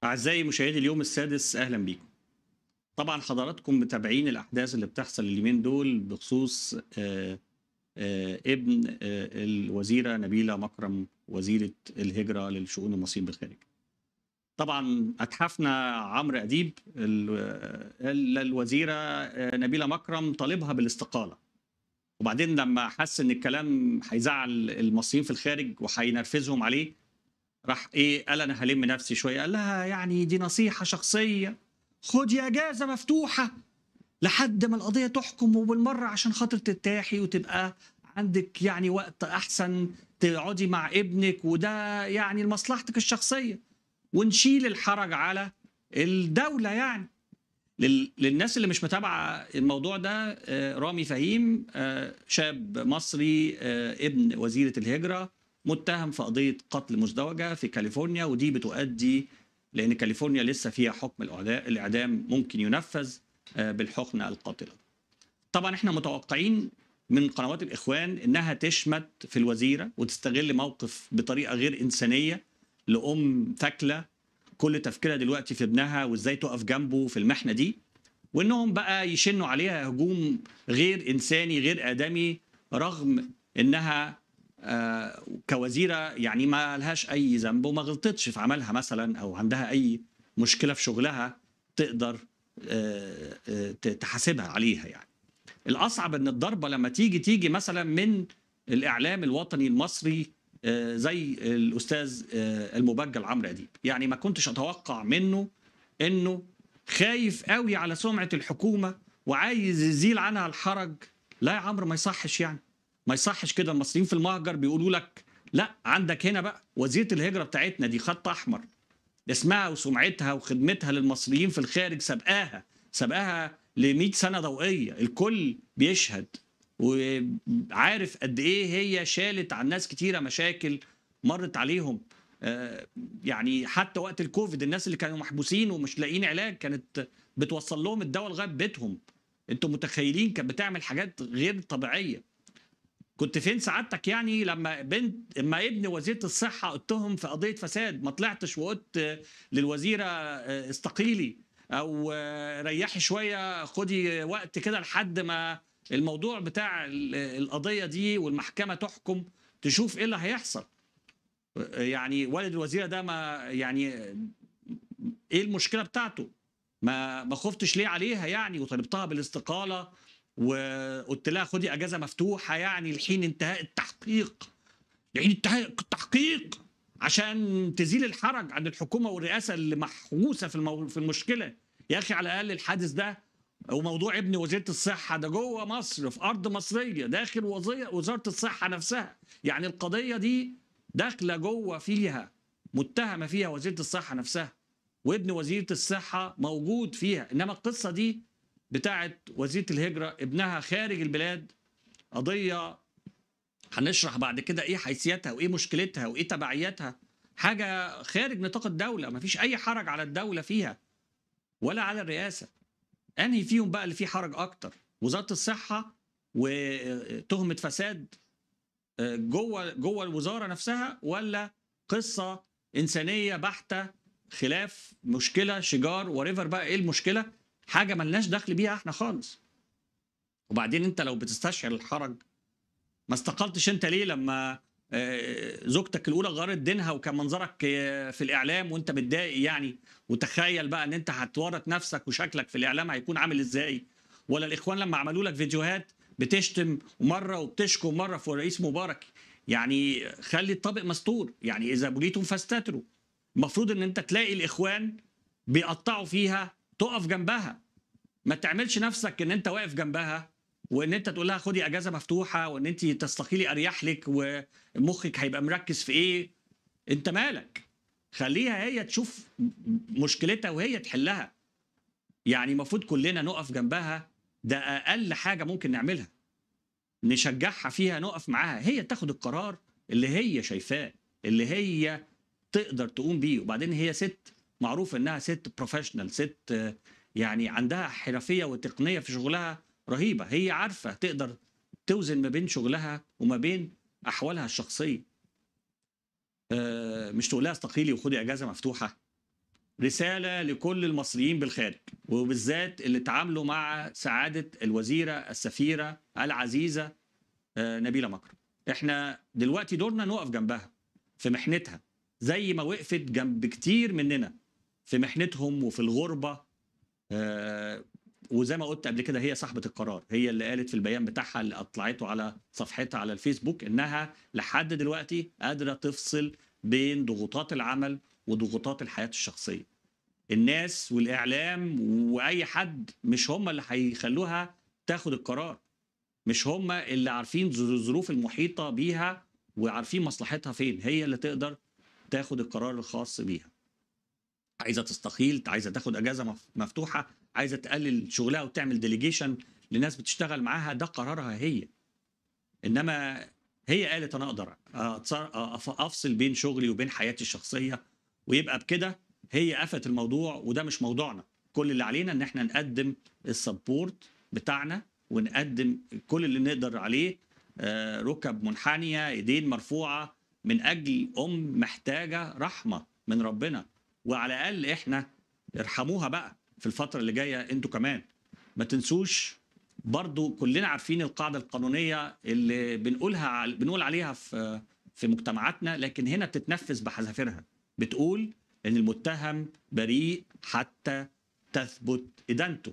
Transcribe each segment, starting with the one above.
أعزائي مشاهدي اليوم السادس أهلا بيكم. طبعا حضراتكم متابعين الأحداث اللي بتحصل اليومين دول بخصوص آه، آه، ابن آه، الوزيرة نبيلة مكرم وزيرة الهجرة للشؤون المصريين بالخارج. طبعا أتحفنا عمرو أديب ال- ال- الوزيرة آه، نبيلة مكرم طالبها بالاستقالة. وبعدين لما حس ان الكلام هيزعل المصريين في الخارج وهينرفزهم عليه راح ايه قال انا هلم نفسي شويه قال لها يعني دي نصيحه شخصيه خدي اجازه مفتوحه لحد ما القضيه تحكم وبالمره عشان خاطر ترتاحي وتبقى عندك يعني وقت احسن تقعدي مع ابنك وده يعني لمصلحتك الشخصيه ونشيل الحرج على الدوله يعني لل- للناس اللي مش متابعه الموضوع ده آه، رامي فهيم آه، شاب مصري آه، ابن وزيره الهجره متهم في قضيه قتل مزدوجه في كاليفورنيا ودي بتؤدي لان كاليفورنيا لسه فيها حكم الإعدا- الاعدام ممكن ينفذ آه، بالحقنه القاتله. طبعا احنا متوقعين من قنوات الاخوان انها تشمت في الوزيره وتستغل موقف بطريقه غير انسانيه لام ثكله كل تفكيرها دلوقتي في ابنها وازاي تقف جنبه في المحنه دي وانهم بقى يشنوا عليها هجوم غير انساني غير ادمي رغم انها آه، كوزيره يعني ما لهاش اي ذنب وما غلطتش في عملها مثلا او عندها اي مشكله في شغلها تقدر آه، آه، ت- تحاسبها عليها يعني الاصعب ان الضربه لما تيجي تيجي مثلا من الاعلام الوطني المصري آه، زي الاستاذ آه، المبجل عمرو اديب يعني ما كنتش اتوقع منه انه خايف قوي على سمعه الحكومه وعايز يزيل عنها الحرج لا يا عمرو ما يصحش يعني ما يصحش كده المصريين في المهجر بيقولوا لك لا عندك هنا بقى وزيره الهجره بتاعتنا دي خط احمر اسمها وسمعتها وخدمتها للمصريين في الخارج سبقاها سبقاها ل 100 سنه ضوئيه الكل بيشهد وعارف قد ايه هي شالت عن ناس كتيره مشاكل مرت عليهم آه، يعني حتى وقت الكوفيد الناس اللي كانوا محبوسين ومش لاقيين علاج كانت بتوصل لهم الدواء لغايه بيتهم انتوا متخيلين كانت بتعمل حاجات غير طبيعيه كنت فين سعادتك يعني لما بنت اما ابن وزيره الصحه اتهم في قضيه فساد ما طلعتش وقلت آه، للوزيره آه، استقيلي او آه، ريحي شويه خدي وقت كده لحد ما الموضوع بتاع ال- القضيه دي والمحكمه تحكم تشوف ايه اللي هيحصل آه، يعني والد الوزيره ده ما يعني ايه المشكله بتاعته ما ما خفتش ليه عليها يعني وطلبتها بالاستقاله وقلت لها خدي اجازه مفتوحه يعني لحين انتهاء التحقيق لحين انتهاء التحقيق عشان تزيل الحرج عن الحكومه والرئاسه اللي محبوسه في المو... في المشكله يا اخي على الاقل الحادث ده وموضوع ابن وزيره الصحه ده جوه مصر في ارض مصريه داخل وزي... وزاره الصحه نفسها يعني القضيه دي داخله جوه فيها متهمه فيها وزيره الصحه نفسها وابن وزيره الصحه موجود فيها انما القصه دي بتاعت وزيره الهجره ابنها خارج البلاد قضيه هنشرح بعد كده ايه حيثياتها وايه مشكلتها وايه تبعياتها حاجه خارج نطاق الدوله مفيش اي حرج على الدوله فيها ولا على الرئاسه انهي فيهم بقى اللي فيه حرج اكتر وزاره الصحه وتهمه فساد آه، جوه جوه الوزاره نفسها ولا قصه انسانيه بحته خلاف مشكله شجار وريفر بقى ايه المشكله حاجه ملناش دخل بيها احنا خالص وبعدين انت لو بتستشعر الحرج ما استقلتش انت ليه لما آه، زوجتك الاولى غيرت دينها وكان منظرك آه، في الاعلام وانت متضايق يعني وتخيل بقى ان انت هتورط نفسك وشكلك في الاعلام هيكون عامل ازاي ولا الاخوان لما عملوا لك فيديوهات بتشتم مره وبتشكو مره في الرئيس مبارك يعني خلي الطابق مستور يعني اذا بليتم فاستتروا المفروض ان انت تلاقي الاخوان بيقطعوا فيها تقف جنبها ما تعملش نفسك ان انت واقف جنبها وان انت تقول لها خدي اجازه مفتوحه وان انت تستقيلي اريح لك ومخك هيبقى مركز في ايه انت مالك خليها هي تشوف مشكلتها وهي تحلها يعني المفروض كلنا نقف جنبها ده اقل حاجه ممكن نعملها نشجعها فيها نقف معاها هي تاخد القرار اللي هي شايفاه اللي هي تقدر تقوم بيه وبعدين هي ست معروف انها ست بروفيشنال ست آه، يعني عندها حرفيه وتقنيه في شغلها رهيبه هي عارفه تقدر توزن ما بين شغلها وما بين احوالها الشخصيه آه، مش تقول لها استقيلي وخدي اجازه مفتوحه رساله لكل المصريين بالخارج وبالذات اللي تعاملوا مع سعاده الوزيره السفيره العزيزه آه، نبيله مكرم احنا دلوقتي دورنا نقف جنبها في محنتها زي ما وقفت جنب كتير مننا في محنتهم وفي الغربه آه، وزي ما قلت قبل كده هي صاحبه القرار هي اللي قالت في البيان بتاعها اللي اطلعته على صفحتها على الفيسبوك انها لحد دلوقتي قادره تفصل بين ضغوطات العمل وضغوطات الحياه الشخصيه الناس والاعلام واي حد مش هم اللي هيخلوها تاخد القرار مش هم اللي عارفين الظروف المحيطه بيها وعارفين مصلحتها فين هي اللي تقدر تاخد القرار الخاص بيها عايزه تستقيل عايزه تاخد اجازه مف- مفتوحه عايزه تقلل شغلها وتعمل ديليجيشن لناس بتشتغل معاها ده قرارها هي انما هي قالت انا اقدر أتصر- أف- افصل بين شغلي وبين حياتي الشخصيه ويبقى بكده هي قفت الموضوع وده مش موضوعنا كل اللي علينا ان احنا نقدم السبورت بتاعنا ونقدم كل اللي نقدر عليه آه، ركب منحنيه ايدين مرفوعه من اجل ام محتاجه رحمه من ربنا وعلى الاقل احنا ارحموها بقى في الفتره اللي جايه انتوا كمان ما تنسوش برضو كلنا عارفين القاعده القانونيه اللي بنقولها عل- بنقول عليها في في مجتمعاتنا لكن هنا بتتنفذ بحذافيرها بتقول ان المتهم بريء حتى تثبت ادانته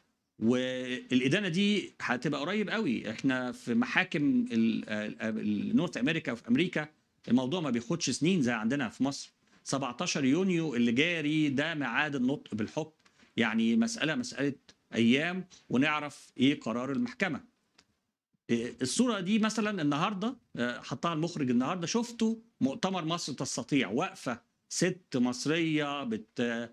والادانه دي هتبقى قريب قوي احنا في محاكم ال- ال- ال- نورث امريكا وفي امريكا الموضوع ما بياخدش سنين زي عندنا في مصر 17 يونيو اللي جاري ده ميعاد النطق بالحكم يعني مساله مساله ايام ونعرف ايه قرار المحكمه إيه، الصوره دي مثلا النهارده آه، حطها المخرج النهارده شفته مؤتمر مصر تستطيع واقفه ست مصريه بت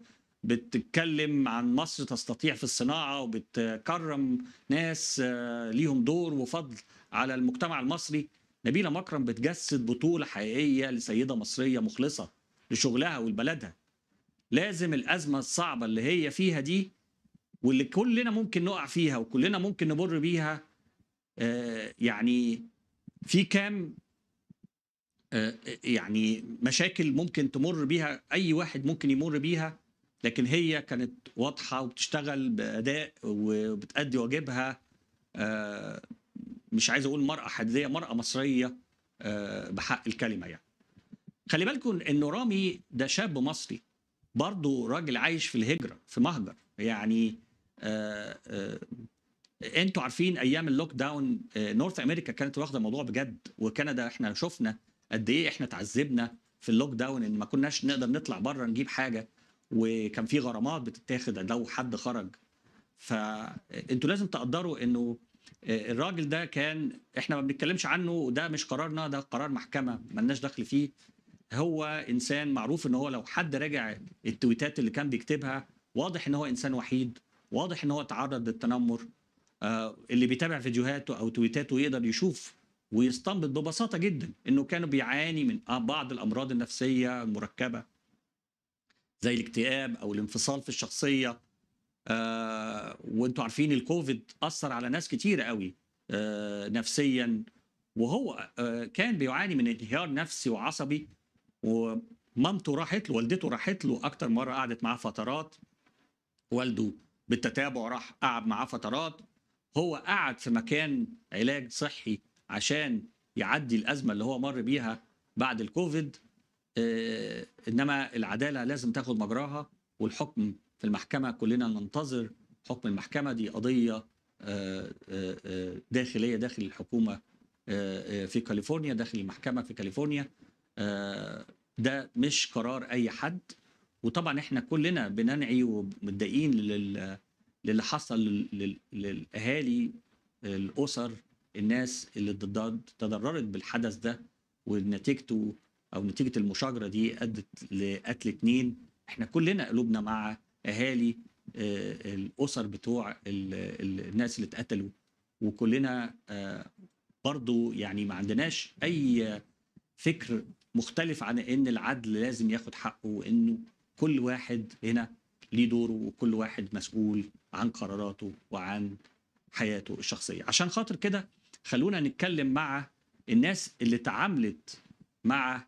بتتكلم عن مصر تستطيع في الصناعه وبتكرم ناس آه، ليهم دور وفضل على المجتمع المصري نبيله مكرم بتجسد بطوله حقيقيه لسيده مصريه مخلصه لشغلها ولبلدها لازم الازمه الصعبه اللي هي فيها دي واللي كلنا ممكن نقع فيها وكلنا ممكن نمر بيها آه، يعني في كام آه، يعني مشاكل ممكن تمر بيها اي واحد ممكن يمر بيها لكن هي كانت واضحه وبتشتغل باداء وبتأدي واجبها آه، مش عايز اقول مرأة حديدية مرأة مصرية آه، بحق الكلمة يعني خلي بالكم انه رامي ده شاب مصري برضه راجل عايش في الهجرة في مهجر يعني آه، آه، انتوا عارفين ايام اللوك داون آه، نورث امريكا كانت واخده الموضوع بجد وكندا احنا شفنا قد ايه احنا تعذبنا في اللوك داون ان ما كناش نقدر نطلع بره نجيب حاجه وكان في غرامات بتتاخد لو حد خرج فانتوا لازم تقدروا انه آه، الراجل ده كان احنا ما بنتكلمش عنه وده مش قرارنا ده قرار محكمه ملناش دخل فيه هو انسان معروف ان هو لو حد راجع التويتات اللي كان بيكتبها واضح ان هو انسان وحيد واضح ان هو تعرض للتنمر آه، اللي بيتابع فيديوهاته او تويتاته يقدر يشوف ويستنبط ببساطه جدا انه كانوا بيعاني من بعض الامراض النفسيه المركبه زي الاكتئاب او الانفصال في الشخصيه آه وانتوا عارفين الكوفيد اثر على ناس كتير قوي آه نفسيا وهو آه كان بيعاني من انهيار نفسي وعصبي ومامته راحت له والدته راحت له اكتر مره قعدت معاه فترات والده بالتتابع راح قعد معاه فترات هو قعد في مكان علاج صحي عشان يعدي الازمه اللي هو مر بيها بعد الكوفيد آه، انما العداله لازم تاخد مجراها والحكم في المحكمه كلنا ننتظر حكم المحكمه دي قضيه آه، آه، آه، داخليه داخل الحكومه آه، آه، في كاليفورنيا داخل المحكمه في كاليفورنيا آه، ده مش قرار اي حد وطبعا احنا كلنا بننعي ومتضايقين لل- للي حصل لل- لل- للاهالي الاسر الناس اللي ضد- تضررت بالحدث ده ونتيجته او نتيجه المشاجره دي ادت لقتل اتنين احنا كلنا قلوبنا مع اهالي آه، الاسر بتوع ال- ال- الناس اللي اتقتلوا وكلنا آه، برضو يعني ما عندناش اي فكر مختلف عن ان العدل لازم ياخد حقه وانه كل واحد هنا ليه دوره وكل واحد مسؤول عن قراراته وعن حياته الشخصيه عشان خاطر كده خلونا نتكلم مع الناس اللي تعاملت مع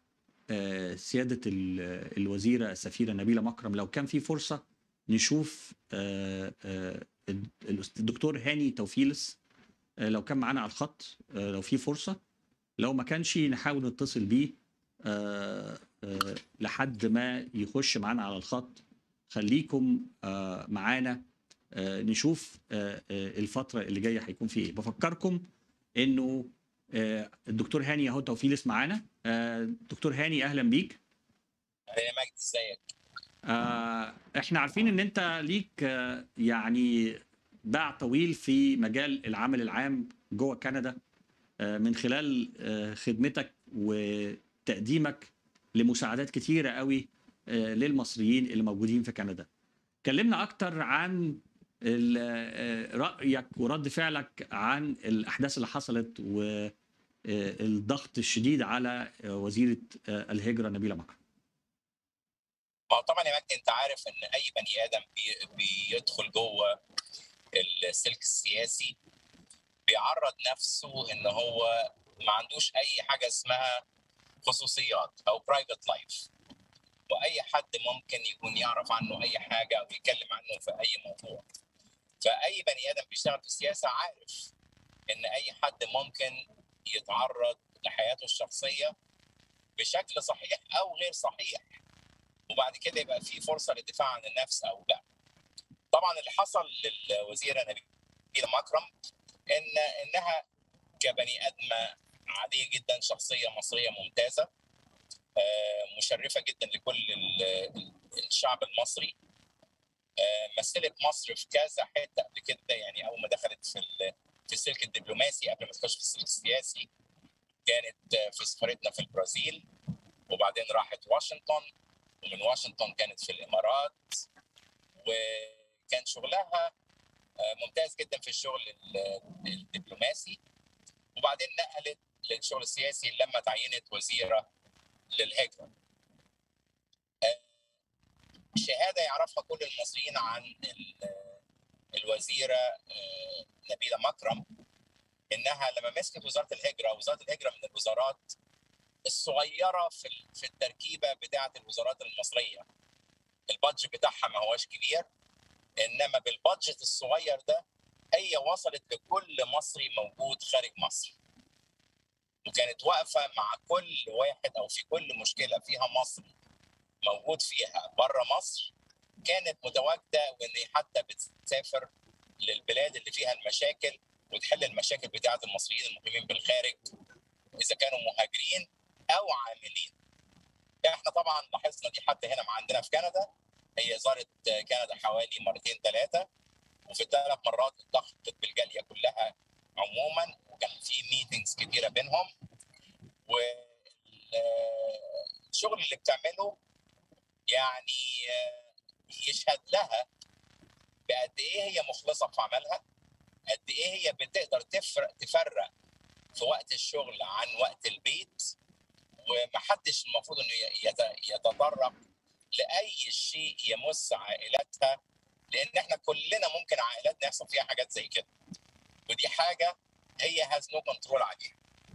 آه، سياده ال- الوزيره السفيره نبيله مكرم لو كان في فرصه نشوف آه، آه، الأست- الدكتور هاني توفيلس آه، لو كان معانا على الخط آه، لو في فرصه لو ما كانش نحاول نتصل بيه آه، آه، لحد ما يخش معانا على الخط خليكم آه، معانا آه، نشوف آه، آه، الفتره اللي جايه هيكون في ايه بفكركم انه آه، الدكتور هاني اهو توفيلس معانا آه، دكتور هاني اهلا بيك يا مجدي ازيك؟ آه، احنا عارفين ان انت ليك آه، يعني باع طويل في مجال العمل العام جوه كندا آه، من خلال آه، خدمتك وتقديمك لمساعدات كتيرة قوي آه، للمصريين اللي موجودين في كندا كلمنا اكتر عن ال- آه، رأيك ورد فعلك عن الأحداث اللي حصلت والضغط الشديد على آه، وزيرة آه، الهجرة نبيلة مكرم ما هو طبعا يا مجدي انت عارف ان اي بني ادم بي بيدخل جوه السلك السياسي بيعرض نفسه ان هو ما عندوش اي حاجه اسمها خصوصيات او برايفت لايف واي حد ممكن يكون يعرف عنه اي حاجه او يتكلم عنه في اي موضوع فاي بني ادم بيشتغل في السياسه عارف ان اي حد ممكن يتعرض لحياته الشخصيه بشكل صحيح او غير صحيح وبعد كده يبقى في فرصه للدفاع عن النفس او لا. طبعا اللي حصل للوزيره نبيله مكرم ان انها كبني ادمه عاديه جدا شخصيه مصريه ممتازه آه، مشرفه جدا لكل ال- الشعب المصري آه، مثلت مصر في كذا حته قبل كده يعني اول ما دخلت في ال- في السلك الدبلوماسي قبل ما تخش في السلك السياسي كانت آه، في سفارتنا في البرازيل وبعدين راحت واشنطن ومن واشنطن كانت في الامارات وكان شغلها آه، ممتاز جدا في الشغل ال- الدبلوماسي وبعدين نقلت للشغل السياسي لما تعينت وزيره للهجره. آه، شهاده يعرفها كل المصريين عن ال- الوزيره آه، نبيله مكرم انها لما مسكت وزاره الهجره وزاره الهجره من الوزارات الصغيره في ال- في التركيبه بتاعه الوزارات المصريه البادج بتاعها ما هوش كبير انما بالبادجت الصغير ده هي وصلت لكل مصري موجود خارج مصر وكانت واقفه مع كل واحد او في كل مشكله فيها مصري موجود فيها بره مصر كانت متواجده وان هي حتى بتسافر للبلاد اللي فيها المشاكل وتحل المشاكل بتاعه المصريين المقيمين بالخارج اذا كانوا مهاجرين او عاملين احنا طبعا لاحظنا دي حتى هنا مع عندنا في كندا هي زارت كندا حوالي مرتين ثلاثه وفي الثلاث مرات التقت بالجاليه كلها عموما وكان في ميتنجز كتيره بينهم والشغل اللي بتعمله يعني يشهد لها بقد ايه هي مخلصه في عملها قد ايه هي بتقدر تفرق تفرق في وقت الشغل عن وقت البيت ومحدش المفروض انه يت- يتطرق لاي شيء يمس عائلتها لان احنا كلنا ممكن عائلاتنا يحصل فيها حاجات زي كده ودي حاجه هي هاز نو كنترول عليها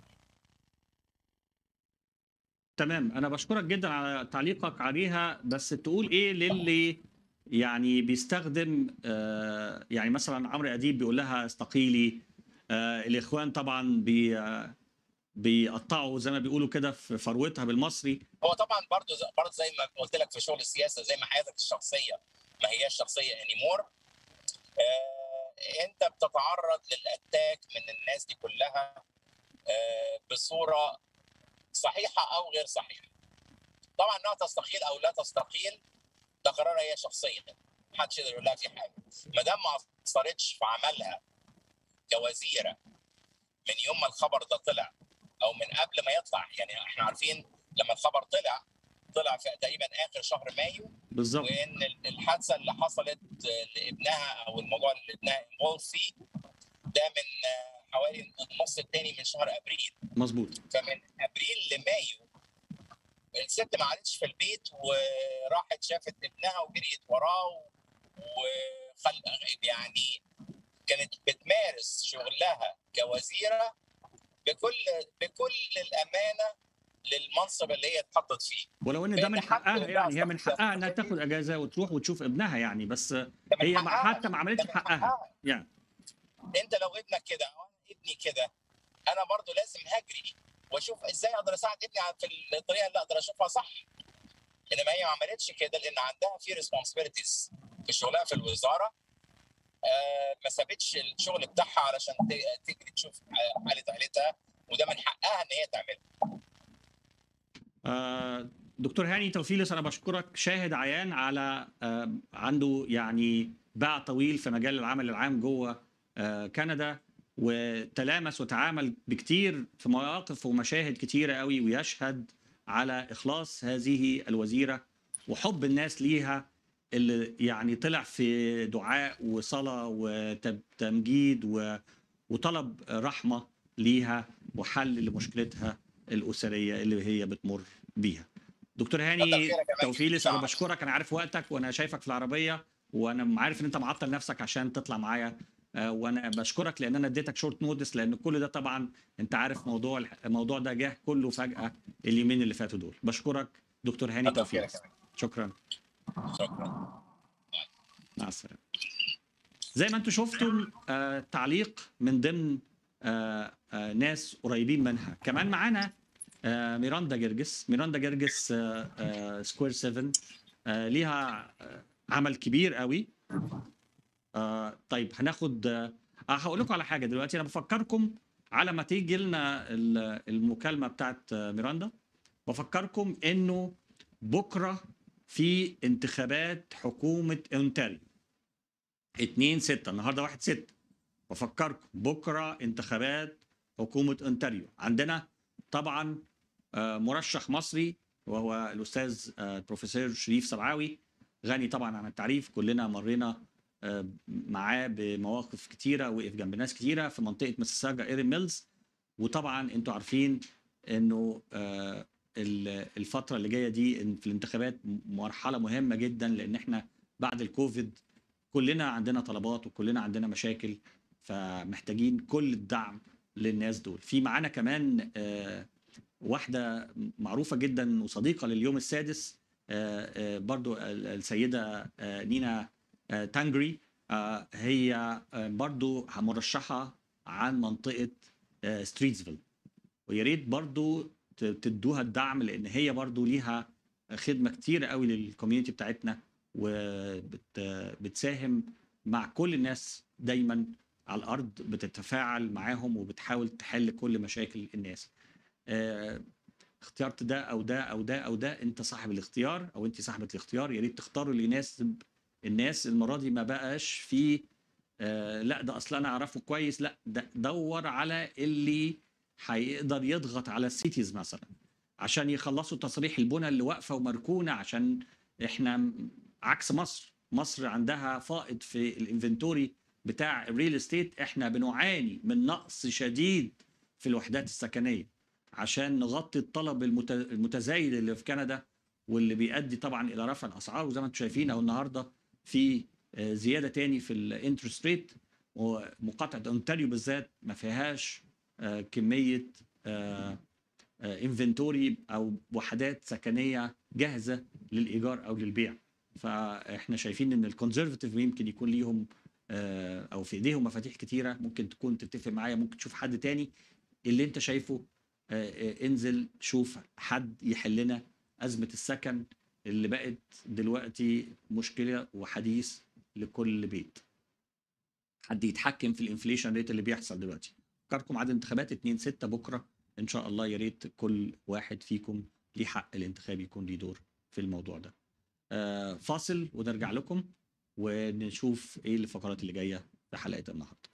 تمام انا بشكرك جدا على تعليقك عليها بس تقول ايه للي يعني بيستخدم آه، يعني مثلا عمرو اديب بيقول لها استقيلي آه، الاخوان طبعا بي آه، بيقطعوا زي ما بيقولوا كده في فروتها بالمصري هو طبعا برضه زي برضه زي ما قلت لك في شغل السياسه زي ما حياتك الشخصيه ما هياش شخصيه انيمور آه انت بتتعرض للاتاك من الناس دي كلها آه بصوره صحيحه او غير صحيحه طبعا انها تستقيل او لا تستقيل ده قرارها هي شخصيا محدش يقدر يقول لها في حاجه ما دام ما اثرتش في عملها كوزيره من يوم ما الخبر ده طلع او من قبل ما يطلع يعني احنا عارفين لما الخبر طلع طلع في تقريبا اخر شهر مايو بالظبط وان الحادثه اللي حصلت لابنها او الموضوع اللي ابنها انفولد فيه ده من حوالي النص الثاني من شهر ابريل مظبوط فمن ابريل لمايو الست ما عادتش في البيت وراحت شافت ابنها وجريت وراه وخل يعني كانت بتمارس شغلها كوزيره بكل بكل الامانه للمنصب اللي هي اتحطت فيه ولو ان ده من لأن حتى حقها لو ده يعني هي من أصلاً حقها انها ده- تاخد اجازه وتروح وتشوف ابنها يعني بس ده من هي ما حقها. حتى ما عملتش ده من حقها يعني انت لو ابنك كده او أنا ابني كده انا برضو لازم هجري واشوف ازاي اقدر اساعد ابني على- في الطريقه اللي اقدر اشوفها صح انما هي ما عملتش كده لان عندها في ريسبونسبيلتيز في شغلها في الوزاره آه ما سابتش الشغل بتاعها علشان ت- تجري تشوف حاله عيلتها وده من حقها ان هي تعمله آه، دكتور هاني توفيلس انا بشكرك شاهد عيان على آه، عنده يعني باع طويل في مجال العمل العام جوه آه، كندا وتلامس وتعامل بكتير في مواقف ومشاهد كتيره قوي ويشهد على اخلاص هذه الوزيره وحب الناس ليها اللي يعني طلع في دعاء وصلاه وتمجيد و- وطلب رحمه ليها وحل لمشكلتها الاسريه اللي هي بتمر بيها. دكتور كتر هاني خيرك يا مجدي. توفيلس انا نعم. بشكرك انا عارف وقتك وانا شايفك في العربيه وانا عارف ان انت معطل نفسك عشان تطلع معايا آه، وانا بشكرك لان انا اديتك شورت نوتس لان كل ده طبعا انت عارف موضوع الح- الموضوع ده جه كله فجاه اليومين اللي فاتوا دول بشكرك دكتور هاني كتر خيرك توفيلس يا مجدي. شكرا شكرا مع السلامه زي ما انتم شفتم آه تعليق من ضمن آه آه ناس قريبين منها كمان معانا آه ميراندا جرجس ميراندا جرجس آه آه سكوير 7 آه ليها آه عمل كبير قوي آه طيب هناخد آه هقول لكم على حاجه دلوقتي انا بفكركم على ما تيجي لنا ال- المكالمه بتاعت آه، ميراندا بفكركم انه بكره في انتخابات حكومه اونتاريو 2 6 النهارده 1 6 بفكركم بكره انتخابات حكومه اونتاريو عندنا طبعا آه، مرشح مصري وهو الاستاذ آه، البروفيسور شريف سبعاوي غني طبعا عن التعريف كلنا مرينا آه، معاه بمواقف كتيره وقف جنب ناس كتيره في منطقه مسيساجا ايرين ميلز وطبعا انتوا عارفين انه آه، ال- الفتره اللي جايه دي إن في الانتخابات مرحله مهمه جدا لان احنا بعد الكوفيد كلنا عندنا طلبات وكلنا عندنا مشاكل فمحتاجين كل الدعم للناس دول في معانا كمان آه، واحدة معروفة جدا وصديقة لليوم السادس آه، آه، برضو ال- السيدة آه، نينا آه، تانجري آه، هي آه، برضو مرشحة عن منطقة آه، ستريتسفيل ويا ريت برضو ت- تدوها الدعم لان هي برضو ليها خدمه كتيره قوي للكوميونتي بتاعتنا وبتساهم مع كل الناس دايما على الارض بتتفاعل معاهم وبتحاول تحل كل مشاكل الناس آه، اختيارت ده او ده او ده او ده انت صاحب الاختيار او انت صاحبه الاختيار يا ريت تختاروا اللي يناسب الناس المره دي ما بقاش في آه لا ده اصلا انا اعرفه كويس لا ده دور على اللي هيقدر يضغط على السيتيز مثلا عشان يخلصوا تصريح البنى اللي واقفه ومركونه عشان احنا م- عكس مصر مصر عندها فائض في الانفنتوري بتاع الريل استيت احنا بنعاني من نقص شديد في الوحدات السكنيه عشان نغطي الطلب المت- المتزايد اللي في كندا واللي بيؤدي طبعا الى رفع الاسعار وزي ما انتم شايفين اهو النهارده في آه، زياده تاني في الانترست ريت ومقاطعه اونتاريو بالذات ما فيهاش آه، كميه انفنتوري او وحدات سكنيه جاهزه للايجار او للبيع فاحنا شايفين ان الكونزرفتيف يمكن يكون ليهم آه، او في ايديهم مفاتيح كتيره ممكن تكون تتفق معايا ممكن تشوف حد تاني اللي انت شايفه آه، آه، انزل شوف حد يحل لنا ازمه السكن اللي بقت دلوقتي مشكله وحديث لكل بيت حد يتحكم في الانفليشن ريت اللي بيحصل دلوقتي فكركم عدد انتخابات 2 6 بكره ان شاء الله يا ريت كل واحد فيكم ليه حق الانتخاب يكون ليه دور في الموضوع ده آه، فاصل ونرجع لكم ونشوف ايه الفقرات اللي جايه في حلقه النهارده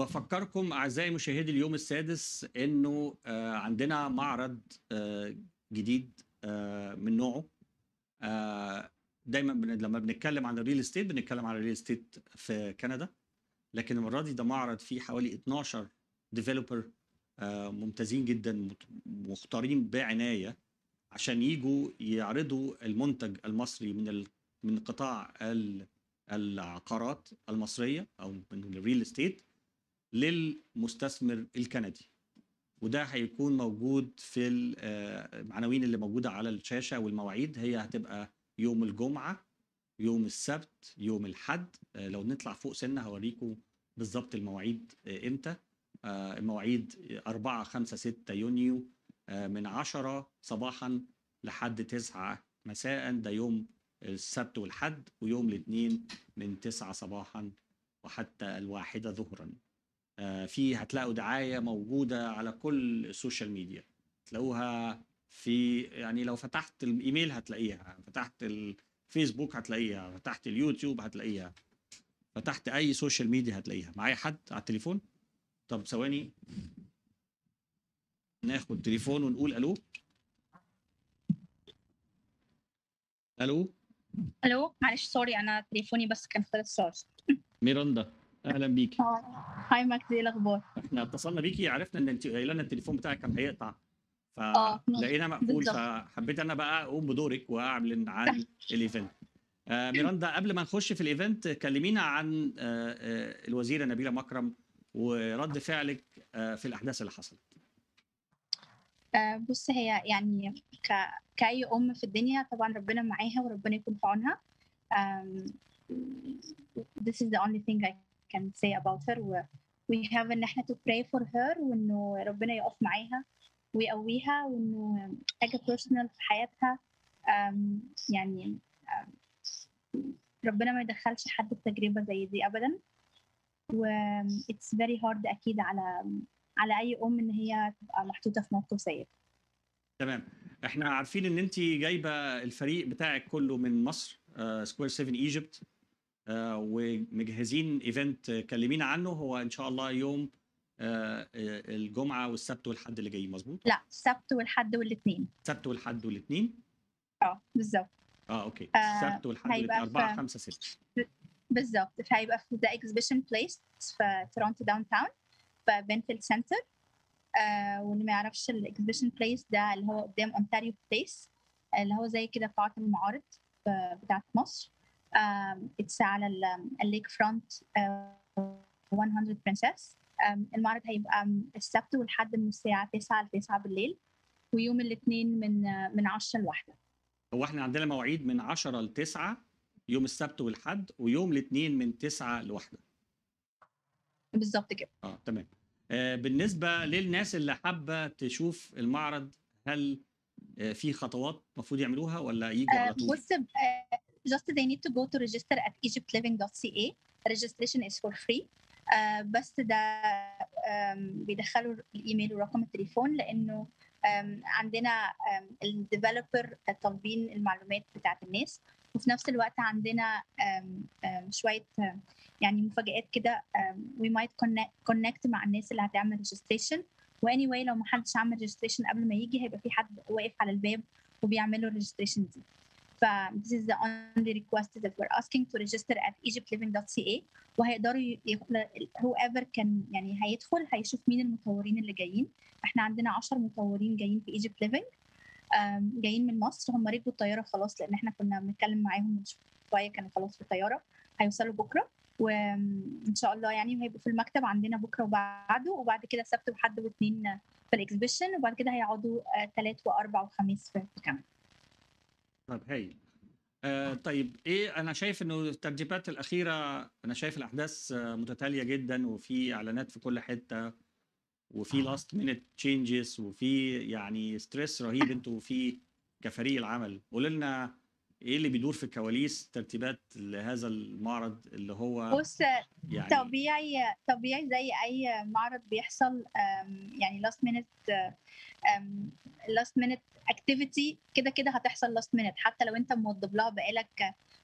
بفكركم اعزائي مشاهدي اليوم السادس انه آه، عندنا معرض آه، جديد آه، من نوعه آه، دايما بن- لما بنتكلم عن الريل استيت بنتكلم عن الريل استيت في كندا لكن المره دي ده معرض فيه حوالي 12 ديفلوبر ممتازين جدا مت- مختارين بعنايه عشان يجوا يعرضوا المنتج المصري من ال- من قطاع ال- العقارات المصريه او من الريل استيت للمستثمر الكندي وده هيكون موجود في ال- آه، العناوين اللي موجوده على الشاشه والمواعيد هي هتبقى يوم الجمعه يوم السبت يوم الحد آه، لو نطلع فوق سنه هوريكم بالظبط المواعيد آه، امتى آه، المواعيد 4 5 6 يونيو آه، من 10 صباحا لحد 9 مساء ده يوم السبت والحد ويوم الاثنين من 9 صباحا وحتى الواحدة ظهرا آه، في هتلاقوا دعاية موجودة على كل السوشيال ميديا تلاقوها في يعني لو فتحت الايميل هتلاقيها فتحت الفيسبوك هتلاقيها فتحت اليوتيوب هتلاقيها فتحت اي سوشيال ميديا هتلاقيها معايا حد على التليفون طب ثواني ناخد تليفون ونقول الو الو الو معلش سوري انا تليفوني بس كان خلص شارج ميراندا اهلا بيكي هاي ماكس ايه الاخبار احنا اتصلنا بيكي عرفنا ان انت قايله لنا التليفون بتاعك كان هيقطع آه، فلقينا مقفول بالظبط. فحبيت انا بقى اقوم بدورك واعلن عن الايفنت آه، ميراندا قبل ما نخش في الايفنت كلمينا عن آه، آه، الوزيره نبيله مكرم ورد فعلك آه، في الاحداث اللي حصلت آه بص هي يعني ك... كأي أم في الدنيا طبعا ربنا معاها وربنا يكون في عونها um, this is the only thing I can say about her و we have إن احنا to pray for her وإنه ربنا يقف معاها ويقويها وإنه حاجة personal في حياتها um, يعني um, ربنا ما يدخلش حد في تجربة زي دي أبدا و it's very hard أكيد على على اي ام ان هي تبقى محطوطه في موقف زي ده تمام احنا عارفين ان انت جايبه الفريق بتاعك كله من مصر سكوير 7 ايجيبت ومجهزين ايفنت كلمينا عنه هو ان شاء الله يوم آه، آه، الجمعه والسبت والحد اللي جاي مظبوط لا السبت والحد والاثنين السبت والحد والاثنين اه بالظبط اه اوكي آه، السبت والحد هيبقى والاثنين 4 في- 5 6 بالظبط فهيبقى في ذا اكزبيشن بليس في تورونتو داون تاون في بنفيلد سنتر آه واللي ما يعرفش الاكزبيشن بليس ده اللي هو قدام اونتاريو بليس اللي هو زي كده قاعة المعارض آه، بتاعت مصر اتس على الليك فرونت 100 برنسس المعرض هيبقى السبت والحد من الساعة 9 ل 9 بالليل ويوم الاثنين من آه، من 10 لواحدة هو احنا عندنا مواعيد من 10 ل 9 يوم السبت والحد ويوم الاثنين من 9 لواحدة بالظبط كده اه تمام آه بالنسبه للناس اللي حابه تشوف المعرض هل آه في خطوات المفروض يعملوها ولا يجوا على آه، طول بص آه، just they need to go to register at egyptliving.ca registration is for free آه، بس ده آم، بيدخلوا الايميل ورقم التليفون لانه آم، عندنا الديفلوبر طالبين المعلومات بتاعت الناس وفي نفس الوقت عندنا آم، آم، شويه آم، يعني مفاجآت كده آم، we might connect, connect مع الناس اللي هتعمل registration و anyway لو ما حدش عمل registration قبل ما يجي هيبقى في حد واقف على الباب وبيعملوا registration دي ف this is the only request that we're asking to register at egyptliving.ca وهيقدروا ي- يخل... whoever كان يعني هيدخل هيشوف مين المطورين اللي جايين احنا عندنا 10 مطورين جايين في Egypt Living آم، جايين من مصر هم ركبوا الطياره خلاص لان احنا كنا بنتكلم معاهم من شويه كانوا خلاص في الطياره هيوصلوا بكره وان شاء الله يعني هيبقوا في المكتب عندنا بكره وبعده وبعد كده سبت وحد واثنين في الاكسبيشن وبعد كده هيقعدوا ثلاث واربع وخميس في في كندا طيب هايل آه طيب ايه انا شايف انه الترتيبات الاخيره انا شايف الاحداث آه، متتاليه جدا وفي اعلانات في كل حته وفي لاست مينت تشينجز وفي يعني ستريس رهيب انتوا فيه كفريق العمل قول لنا ايه اللي بيدور في الكواليس ترتيبات لهذا المعرض اللي هو بص يعني طبيعي طبيعي زي اي معرض بيحصل أم، يعني لاست مينت لاست مينت اكتيفيتي كده كده هتحصل لاست مينت حتى لو انت موضب لها بقالك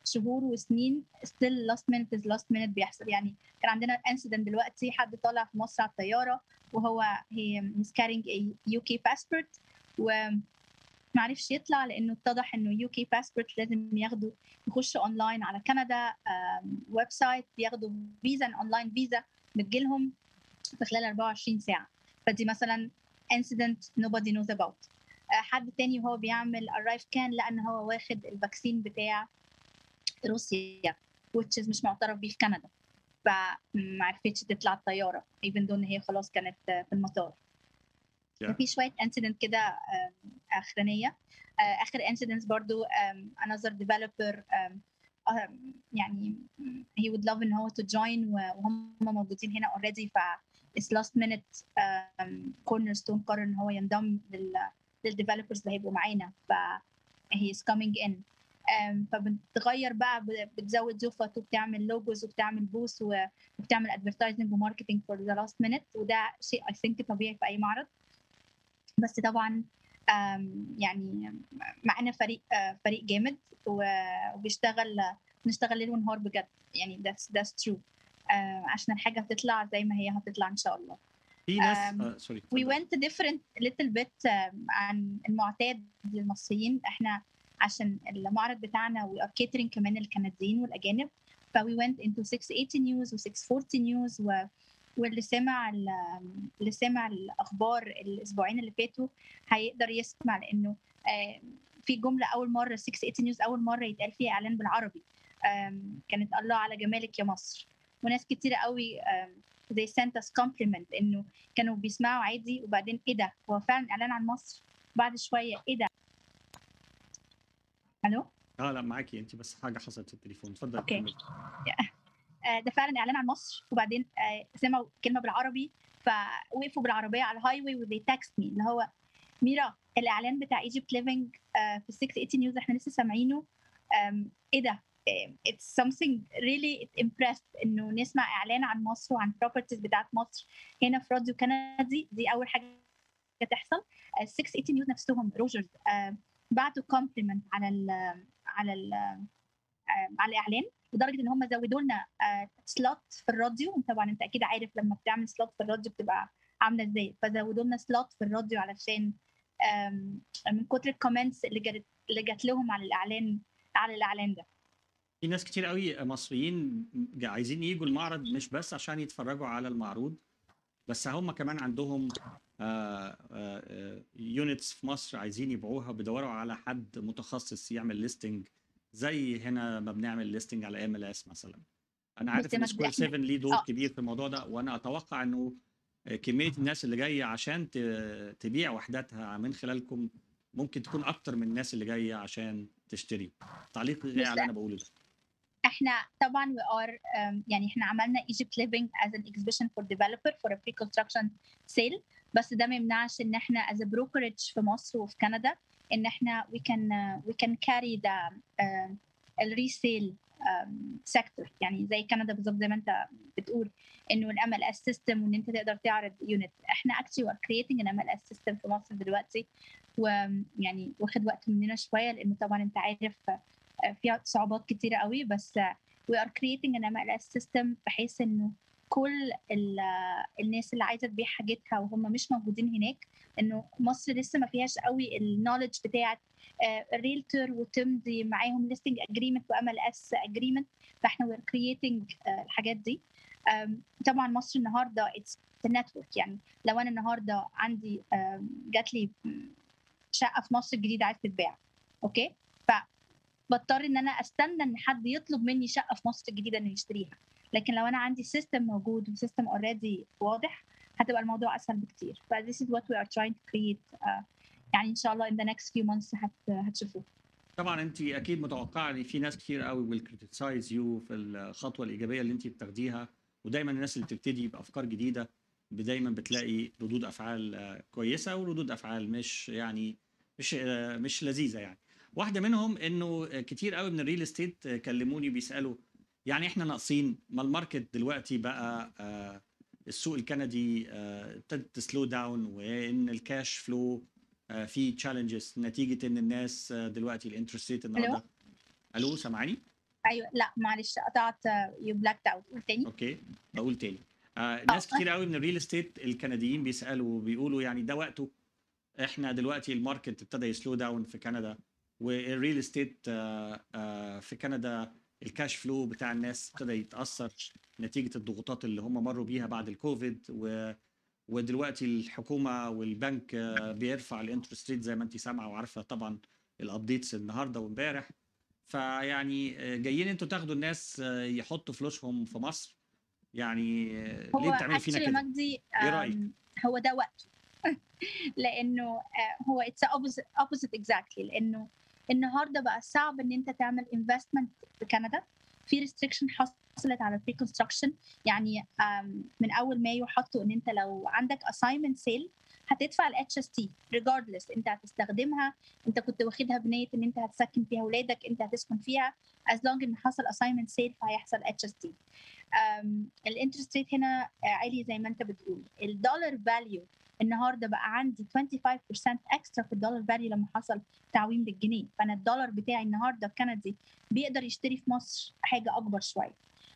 شهور وسنين ستيل لاست مينت از لاست مينت بيحصل يعني كان عندنا انسيدنت دلوقتي حد طالع في مصر على الطياره وهو هي هيز كارينج يو كي باسبورت وما عرفش يطلع لانه اتضح انه يو كي باسبورت لازم ياخدوا يخشوا اونلاين على كندا ويب سايت بياخدوا فيزا اونلاين فيزا بتجيلهم في خلال 24 ساعه فدي مثلا incident nobody knows about آه، حد تاني وهو بيعمل arrive كان لان هو واخد الفاكسين بتاع روسيا which is مش معترف بيه في كندا فما عرفتش تطلع الطياره even though ان هي خلاص كانت آه، في المطار Yeah. في شويه انسيدنت كده آم، اخرانيه آه، اخر انسيدنتس برضو آم، another developer آم، آم، يعني he would love ان هو to join و- وهم موجودين هنا already ف it's last minute um, cornerstone قرر ان هو ينضم لل للديفلوبرز اللي هيبقوا معانا ف he is coming in um, فبتغير بقى ب- بتزود زفت وبتعمل لوجوز وبتعمل بوست وبتعمل ادفرتايزنج وماركتنج فور ذا لاست مينيت وده شيء اي ثينك طبيعي في اي معرض بس طبعا um, يعني معانا فريق uh, فريق جامد و- وبيشتغل بنشتغل ليل ونهار بجد يعني that's that's true آه، عشان الحاجه هتطلع زي ما هي هتطلع ان شاء الله في ناس Um, آه سوري we اتفضل. went different little bit um, عن المعتاد للمصريين احنا عشان المعرض بتاعنا we are catering كمان الكنديين والاجانب ف we went into 680 news و 640 news و واللي سمع ال- اللي سمع الاخبار الاسبوعين اللي فاتوا هيقدر يسمع لانه آه، في جمله اول مره 680 نيوز اول مره يتقال فيها اعلان بالعربي آم، كانت الله على جمالك يا مصر وناس كتيره قوي آم، they sent us compliment انه كانوا بيسمعوا عادي وبعدين ايه ده هو فعلا اعلان عن مصر بعد شويه ايه ده الو اه لا معاكي انت بس حاجه حصلت في التليفون اتفضل أوكي. كملي. آه، ده فعلا اعلان عن مصر وبعدين آه، سمعوا كلمه بالعربي فوقفوا بالعربيه على الهاي واي وذي تكست مي اللي هو ميرا الاعلان بتاع ايجيبت ليفنج في 680 نيوز احنا لسه سامعينه آم، ايه ده اتس something really it impressed انه نسمع اعلان عن مصر وعن properties بتاعت مصر هنا في راديو كندي دي اول حاجه تحصل ال 680 نيوز نفسهم روجرز آه، بعتوا كومبلمنت على ال على ال على الاعلان لدرجه ان هم زودوا لنا سلوت في الراديو طبعا انت اكيد عارف لما بتعمل سلوت في الراديو بتبقى عامله ازاي فزودوا لنا سلوت في الراديو علشان آم، من كتر الكومنتس اللي جت اللي جات لهم على الاعلان على الاعلان ده في ناس كتير قوي مصريين جا- عايزين يجوا المعرض مش بس عشان يتفرجوا على المعروض بس هم كمان عندهم يونتس في مصر عايزين يبيعوها بيدوروا على حد متخصص يعمل ليستنج زي هنا ما بنعمل ليستنج على ام ال اس مثلا انا عارف بس ان ما سكوير إحنا- 7 ليه دور آه. كبير في الموضوع ده وانا اتوقع انه كميه الناس اللي جايه عشان ت- تبيع وحداتها من خلالكم ممكن تكون اكتر من الناس اللي جايه عشان تشتري تعليق غير بس على اللي انا بقوله ده احنا طبعا we are um, يعني احنا عملنا Egypt Living as an exhibition for developer for a pre-construction sale بس ده ما يمنعش ان احنا as a brokerage في مصر وفي كندا ان احنا we can uh, we can carry the uh, الريسيل سيكتور يعني زي كندا بالظبط زي ما انت بتقول انه الام ال اس سيستم وان انت تقدر تعرض يونت احنا actually are creating an ام ال اس سيستم في مصر دلوقتي ويعني واخد وقت مننا شويه لانه طبعا انت عارف آه، فيها صعوبات كتيره قوي بس آه، we are creating an MLS system بحيث انه كل ال- آه، الناس اللي عايزه تبيع حاجتها وهم مش موجودين هناك انه مصر لسه ما فيهاش قوي النولج بتاعت الريلتور وتمضي معاهم ليستنج اجريمنت وام ال اس اجريمنت فاحنا we're creating آه، الحاجات دي آم، طبعا مصر النهارده اتس نتورك يعني لو انا النهارده عندي آم، جات لي شقه في مصر الجديده عايز تتباع اوكي بضطر ان انا استنى ان حد يطلب مني شقه في مصر الجديده انه يشتريها لكن لو انا عندي سيستم موجود وسيستم اوريدي واضح هتبقى الموضوع اسهل بكتير ف this is what we are trying to create uh, يعني ان شاء الله in the next few months هت هتشوفوه طبعا انت اكيد متوقعه ان في ناس كتير قوي will criticize you في الخطوه الايجابيه اللي انت بتاخديها ودايما الناس اللي بتبتدي بافكار جديده دايما بتلاقي ردود افعال آه، كويسه وردود افعال مش يعني مش آه، مش لذيذه يعني واحده منهم انه آه، كتير قوي من الريل استيت آه، كلموني بيسالوا يعني احنا ناقصين ما الماركت دلوقتي بقى آه، السوق الكندي آه، ابتدت تسلو داون وان الكاش فلو آه، في تشالنجز نتيجه ان الناس آه، دلوقتي الانترست ريت النهارده الو سامعاني؟ ايوه لا معلش قطعت يو بلاكت اوت قول تاني اوكي بقول تاني آه ناس كتير قوي من الريل استيت الكنديين بيسالوا وبيقولوا يعني ده وقته احنا دلوقتي الماركت ابتدى يسلو داون في كندا والريل استيت آه آه في كندا الكاش فلو بتاع الناس ابتدى يتاثر نتيجه الضغوطات اللي هم مروا بيها بعد الكوفيد و ودلوقتي الحكومه والبنك آه بيرفع الانترست ريت زي ما انت سامعه وعارفه طبعا الابديتس النهارده وامبارح فيعني آه، جايين انتوا تاخدوا الناس آه، يحطوا فلوسهم في مصر يعني آه، هو ليه بتعملوا فينا actually كده؟ مجدي إيه رأيك؟ آم، هو ده وقته لانه آه، هو اتس opposite exactly لانه النهارده بقى صعب ان انت تعمل انفستمنت في كندا في ريستريكشن حصلت على البري كونستراكشن يعني آم، من اول مايو حطوا ان انت لو عندك assignment sale هتدفع الاتش اس تي ريجاردلس انت هتستخدمها انت كنت واخدها بنيه ان انت هتسكن فيها اولادك انت هتسكن فيها as long ان حصل assignment sale فهيحصل اتش اس تي الانترست ريت هنا آه، عالي زي ما انت بتقول الدولار فاليو النهارده بقى عندي 25% اكسترا في الدولار فاليو لما حصل تعويم بالجنيه فانا الدولار بتاعي النهارده الكندي بيقدر يشتري في مصر حاجه اكبر شويه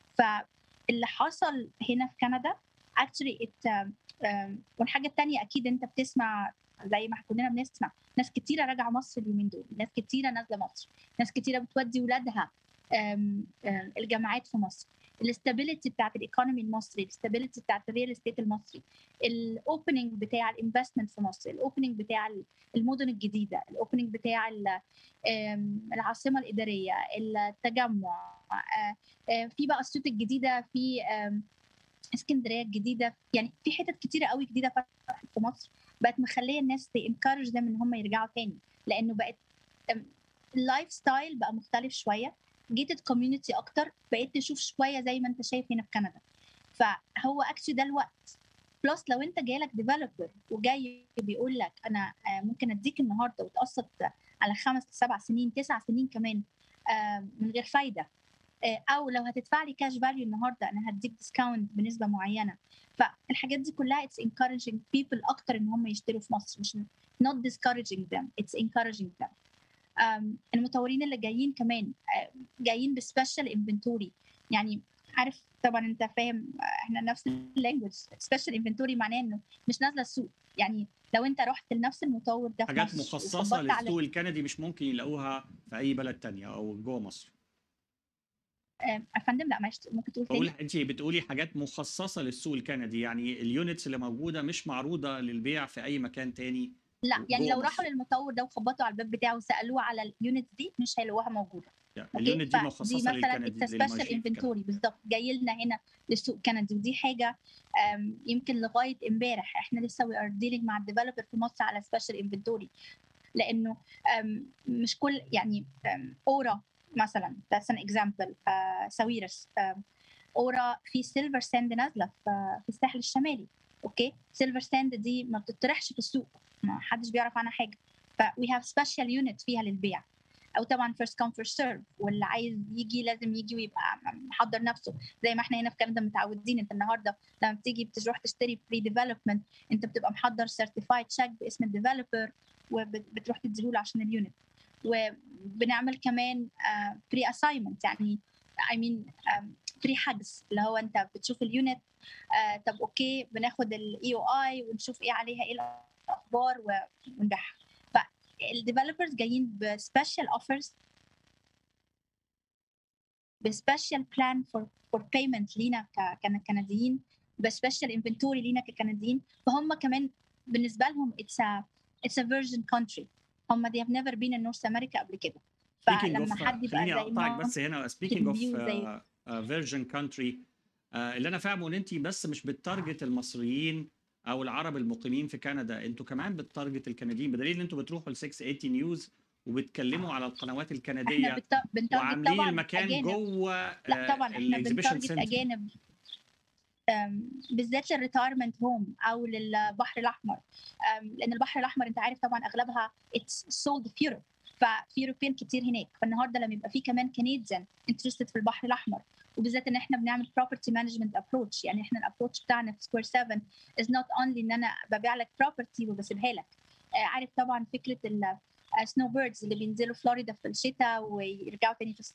فاللي حصل هنا في كندا actually it um, um, والحاجه الثانيه اكيد انت بتسمع زي ما كلنا بنسمع ناس كتيره راجعه مصر اليومين دول ناس كتيره نازله مصر ناس كتيره بتودي ولادها um, um, الجامعات في مصر الاستابيليتي بتاعت الايكونومي المصري الاستابيليتي بتاعت الريال استيت المصري الاوبننج بتاع الانفستمنت في مصر الاوبننج بتاع المدن الجديده الاوبننج بتاع ال- آم، العاصمه الاداريه التجمع آه، آه، في بقى السوق الجديده في آم، اسكندريه الجديده يعني في حتت كتيره قوي جديده فتحت في مصر بقت مخليه الناس تنكرج them ان هم يرجعوا تاني لانه بقت اللايف ستايل بقى مختلف شويه جيتد كوميونتي اكتر بقيت تشوف شويه زي ما انت شايف هنا في كندا فهو اكشلي ده الوقت بلس لو انت جايلك ديفلوبر وجاي بيقول لك انا آه، ممكن اديك النهارده وتقسط على خمس سبع سنين تسع سنين كمان آه، من غير فايده آه، او لو هتدفع لي كاش فاليو النهارده انا هديك ديسكاونت بنسبه معينه فالحاجات دي كلها اتس encouraging people اكتر ان هم يشتروا في مصر مش not discouraging them it's encouraging them آم، المطورين اللي جايين كمان آه، جايين بسبيشال انفنتوري يعني عارف طبعا انت فاهم آه، احنا نفس اللانجوج سبيشال انفنتوري معناه انه مش نازله السوق يعني لو انت رحت لنفس المطور ده في حاجات مصر مخصصه وخبطت على للسوق الكندي مش ممكن يلاقوها في اي بلد تانية او جوه مصر آم، يا فندم لا معلش ممكن تقول بقول تاني انت بتقولي حاجات مخصصه للسوق الكندي يعني اليونتس اللي موجوده مش معروضه للبيع في اي مكان تاني لا يعني جوه لو مصر. راحوا للمطور ده وخبطوا على الباب بتاعه وسالوه على اليونت دي مش هيلاقوها موجوده يعني اوكي اليونت دي فدي مخصصه مثلا للكندي اتس سبيشال للماشي انفنتوري بالظبط جاي لنا هنا للسوق كندي ودي حاجه أم، يمكن لغايه امبارح احنا لسه وي ار ديلينج مع الديفلوبر في مصر على سبيشال انفنتوري لانه أم، مش كل يعني أم، اورا مثلا that's an example آه، ساويرس أم، اورا في سيلفر ساند نازله في في الساحل الشمالي اوكي سيلفر ساند دي ما بتطرحش في السوق ما حدش بيعرف عنها حاجه ف we have special unit فيها للبيع او طبعا فيرست كام فيرست سيرف واللي عايز يجي لازم يجي ويبقى محضر نفسه زي ما احنا هنا في كندا متعودين انت النهارده لما بتيجي بتروح تشتري بري ديفلوبمنت انت بتبقى محضر سيرتيفايد شيك باسم الديفلوبر وبتروح تديله عشان اليونت وبنعمل كمان بري اساينمنت يعني اي مين بري حجز اللي هو انت بتشوف اليونت آه، طب اوكي بناخد الاي او اي ونشوف ايه عليها ايه الاخبار و- ونبيعها فالديفلوبرز جايين بسبيشال اوفرز بسبيشال بلان فور فور بيمنت لينا ك- كن- كنديين بسبيشال انفنتوري لينا ككنديين فهم كمان بالنسبه لهم اتس اتس ا فيرجن كونتري هم they have never been in North America قبل كده Speaking فلما of- حد يبقى خليني زي اقطعك ما بس هنا speaking of view زي- فيرجن كونتري اللي انا فاهمه ان انت بس مش بتارجت المصريين او العرب المقيمين في كندا انتوا كمان بتارجت الكنديين بدليل ان انتوا بتروحوا ل 680 نيوز وبتكلموا على القنوات احنا الكنديه بت- بنتارجت وعاملين طبعا المكان أجانب. جوه لا طبعا احنا الاكزيبيشن بنتارجت سنتر اجانب أم، بالذات للريتايرمنت هوم او للبحر الاحمر أم، لان البحر الاحمر انت عارف طبعا اغلبها اتس سولد في يوروب ففي يوروبيان كتير هناك فالنهارده لما يبقى في كمان كنديان انترستد في البحر الاحمر وبالذات ان احنا بنعمل بروبرتي مانجمنت ابروتش يعني احنا الابروتش بتاعنا في سكوير 7 از نوت اونلي ان انا ببيع لك بروبرتي وبسيبها لك آه، عارف طبعا فكره السنو بيردز اللي بينزلوا فلوريدا في الشتاء ويرجعوا تاني في الصيف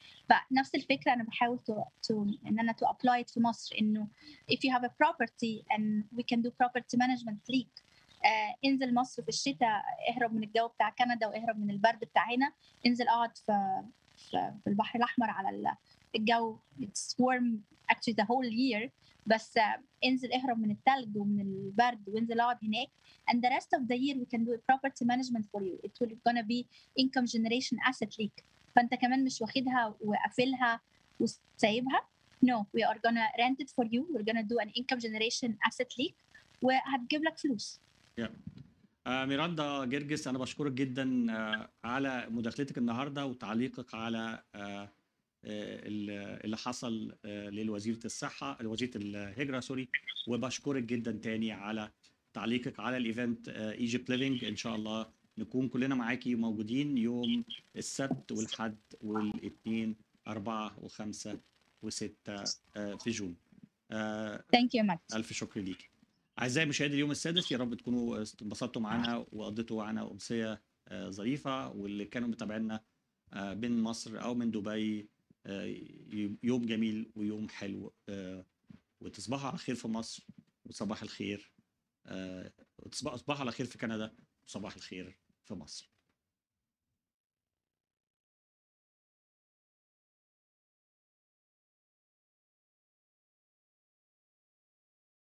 فنفس الفكره انا بحاول to, to ان انا to apply it في مصر انه if you have a property and we can do property management league آه انزل مصر في الشتاء اهرب من الجو بتاع كندا واهرب من البرد بتاع هنا انزل اقعد في في في البحر الاحمر على ال- الجو it's warm actually the whole year بس آه، انزل اهرب من الثلج ومن البرد وانزل اقعد هناك and the rest of the year we can do a property management for you it will gonna be income generation asset leak فانت كمان مش واخدها وقافلها وسايبها no we are gonna rent it for you we're gonna do an income generation asset leak وهتجيب لك فلوس آه، ميراندا جرجس انا بشكرك جدا آه، على مداخلتك النهارده وتعليقك على آه، آه، ال- اللي حصل آه، للوزيره الصحه لوزيره الهجره سوري وبشكرك جدا تاني على تعليقك على الايفنت ايجيبت ليفنج ان شاء الله نكون كلنا معاكي موجودين يوم السبت والحد والاثنين أربعة وخمسة وستة آه، في جون آه، thank you مجد ألف شكر ليك أعزائي مشاهدي اليوم السادس يا رب تكونوا انبسطتوا معانا وقضيتوا معانا أمسية آه، ظريفة واللي كانوا متابعينا آه، من مصر أو من دبي آه، يوم جميل ويوم حلو آه، وتصبحوا على خير في مصر وصباح الخير آه، وتصبحوا على خير في كندا وصباح الخير في مصر